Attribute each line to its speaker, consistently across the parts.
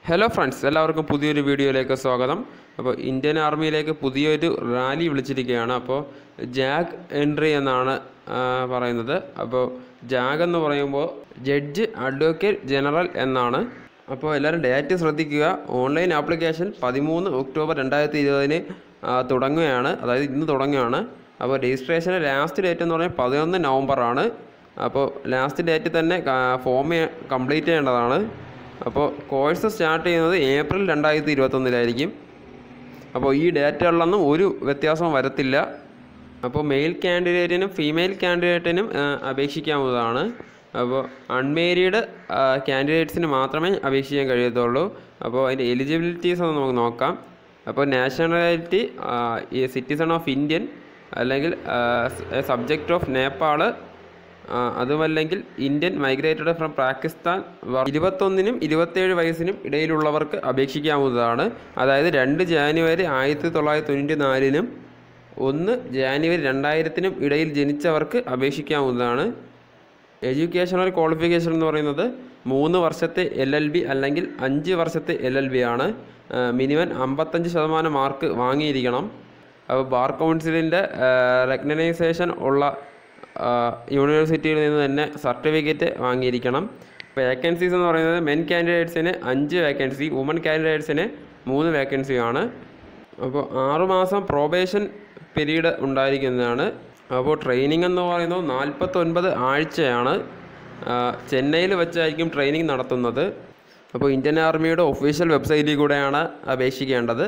Speaker 1: hello friends എല്ലാവർക്കും പുതിയൊരു വീഡിയോയിലേക്ക് സ്വാഗതം അപ്പോൾ ഇന്ത്യൻ ആർമിയിലേക്ക് പുതിയൊരു റാലി വിളിച്ചിരിക്കുകയാണ് അപ്പോൾ ജാഗ് എൻട്രി എന്നാണ് ആ, പറയുന്നത് അപ്പോൾ ജാഗ് എന്ന് പറയുമ്പോൾ ജഡ്ജ് അഡ്വക്കേറ്റ് ജനറൽ എന്നാണ് അപ്പോൾ എല്ലാവരും ഡേറ്റ് ശ്രദ്ധിക്കുക ഓൺലൈൻ ആപ്ലിക്കേഷൻ പതിമൂന്ന് ഒക്ടോബർ രണ്ടായിരത്തി ഇരുപതിന് തുടങ്ങുകയാണ് അതായത് ഇന്ന് തുടങ്ങുകയാണ് അപ്പോൾ രജിസ്ട്രേഷൻ ലാസ്റ്റ് ഡേറ്റ് എന്ന് പറഞ്ഞാൽ പതിനൊന്ന് നവംബറാണ് അപ്പോൾ ലാസ്റ്റ് ഡേറ്റ് തന്നെ ഫോം കംപ്ലീറ്റ് ചെയ്യേണ്ടതാണ് അപ്പോൾ കോഴ്സ് സ്റ്റാർട്ട് ചെയ്യുന്നത് ഏപ്രിൽ രണ്ടായിരത്തി ഇരുപത്തൊന്നിലായിരിക്കും അപ്പോൾ ഈ ഡേറ്റുകളിലൊന്നും ഒരു വ്യത്യാസവും വരത്തില്ല അപ്പോൾ മെയിൽ കാൻഡിഡേറ്റിനും ഫീമെയിൽ കാൻഡിഡേറ്റിനും ആ, അപേക്ഷിക്കാവുന്നതാണ് അപ്പോൾ അൺമേരീഡ് കാൻഡിഡേറ്റ്സിന് മാത്രമേ അപേക്ഷിക്കാൻ കഴിയത്തുള്ളൂ അപ്പോൾ അതിൻ്റെ എലിജിബിലിറ്റീസ് ഒന്ന് നമുക്ക് നോക്കാം അപ്പോൾ നാഷണാലിറ്റി ഈ സിറ്റിസൺ ഓഫ് ഇന്ത്യൻ അല്ലെങ്കിൽ സബ്ജക്റ്റ് ഓഫ് നേപ്പാൾ ആ, അതുമല്ലെങ്കിൽ ഇന്ത്യൻ മൈഗ്രേറ്റഡ് ഫ്രം പാകിസ്ഥാൻ വ- ഇരുപത്തൊന്നിനും ഇരുപത്തേഴ് വയസ്സിനും ഇടയിലുള്ളവർക്ക് അപേക്ഷിക്കാവുന്നതാണ് അതായത് രണ്ട് ജാനുവരി ആയിരത്തി തൊള്ളായിരത്തി തൊണ്ണൂറ്റി നാലിനും ഒന്ന് ജാനുവരി രണ്ടായിരത്തിനും ഇടയിൽ ജനിച്ചവർക്ക് അപേക്ഷിക്കാവുന്നതാണ് എഡ്യൂക്കേഷണൽ ക്വാളിഫിക്കേഷൻ എന്ന് പറയുന്നത് മൂന്ന് വർഷത്തെ എൽ എൽ ബി അല്ലെങ്കിൽ അഞ്ച് വർഷത്തെ എൽ എൽ ബി ആണ് മിനിമം അമ്പത്തഞ്ച് ശതമാനം മാർക്ക് വാങ്ങിയിരിക്കണം അപ്പോൾ ബാർ കൗൺസിലിൻ്റെ റെക്കഗ്നൈസേഷൻ ഉള്ള ആ, യൂണിവേഴ്സിറ്റിയിൽ നിന്ന് തന്നെ സർട്ടിഫിക്കറ്റ് വാങ്ങിയിരിക്കണം വേക്കൻസീസ് എന്ന് പറയുന്നത് മെൻ കാൻഡിഡേറ്റ്സിന് അഞ്ച് വേക്കൻസി വുമൺ കാൻഡിഡേറ്റ്സിന് മൂന്ന് വേക്കൻസിയാണ് അപ്പോൾ ആറുമാസം പ്രൊബേഷൻ പീരീഡ് ഉണ്ടായിരിക്കുന്നതാണ് അപ്പോൾ ട്രെയിനിങ് എന്ന് പറയുന്നത് നാൽപ്പത്തൊൻപത് ആഴ്ചയാണ് ആ, ചെന്നൈയിൽ വെച്ചായിരിക്കും ട്രെയിനിങ് നടത്തുന്നത് അപ്പോൾ ഇന്ത്യൻ ആർമിയുടെ ഒഫീഷ്യൽ വെബ്സൈറ്റിൽ കൂടെയാണ് അപേക്ഷിക്കേണ്ടത്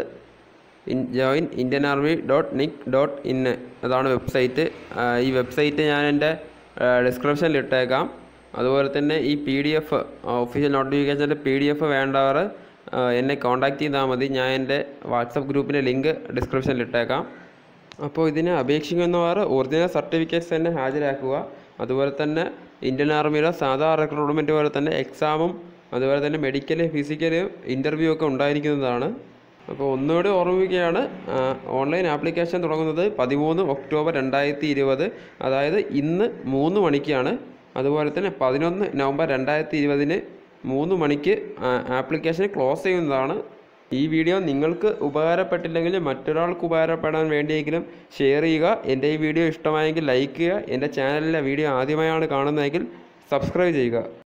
Speaker 1: in join Indian army dot nic dot in അതാണ് വെബ്സൈറ്റ് ആ, ഈ വെബ്സൈറ്റ് ഞാൻ എൻ്റെ ഡിസ്ക്രിപ്ഷനിൽ ഇട്ടേക്കാം അതുപോലെ തന്നെ ഈ പി ഡി എഫ് ഒഫീഷ്യൽ നോട്ടിഫിക്കേഷൻ്റെ പി ഡി എഫ് വേണ്ടവർ ആ, എന്നെ കോൺടാക്റ്റ് ചെയ്താൽ മതി ഞാൻ എൻ്റെ വാട്സപ്പ് ഗ്രൂപ്പിൻ്റെ ലിങ്ക് ഡിസ്ക്രിപ്ഷനിൽ ഇട്ടേക്കാം അപ്പോൾ ഇതിന് അപേക്ഷിക്കുന്നവർ ഒറിജിനൽ സർട്ടിഫിക്കറ്റ്സ് തന്നെ ഹാജരാക്കുക അതുപോലെ തന്നെ ഇന്ത്യൻ ആർമിയുടെ സാധാ റിക്രൂട്ട്മെൻറ്റ് പോലെ തന്നെ എക്സാമും അതുപോലെ തന്നെ മെഡിക്കൽ ഫിസിക്കൽ ഇൻ്റർവ്യൂ ഒക്കെ ഉണ്ടായിരിക്കുന്നതാണ് അപ്പോൾ ഒന്നുകൂടി ഓർമ്മിക്കുകയാണ് ആ, ഓൺലൈൻ ആപ്ലിക്കേഷൻ തുടങ്ങുന്നത് പതിമൂന്ന് ഒക്ടോബർ രണ്ടായിരത്തി ഇരുപത് അതായത് ഇന്ന് മൂന്ന് മണിക്കാണ് അതുപോലെ തന്നെ പതിനൊന്ന് നവംബർ രണ്ടായിരത്തി ഇരുപതിന് മൂന്ന് മണിക്ക് ആ, ആപ്ലിക്കേഷൻ ക്ലോസ് ചെയ്യുന്നതാണ് ഈ വീഡിയോ നിങ്ങൾക്ക് ഉപകാരപ്പെട്ടില്ലെങ്കിൽ മറ്റൊരാൾക്ക് ഉപകാരപ്പെടാൻ വേണ്ടിയെങ്കിലും ഷെയർ ചെയ്യുക എൻ്റെ ഈ വീഡിയോ ഇഷ്ടമായെങ്കിൽ ലൈക്ക് ചെയ്യുക എൻ്റെ ചാനലിലെ വീഡിയോ ആദ്യമായാണ് കാണുന്നതെങ്കിൽ സബ്സ്ക്രൈബ് ചെയ്യുക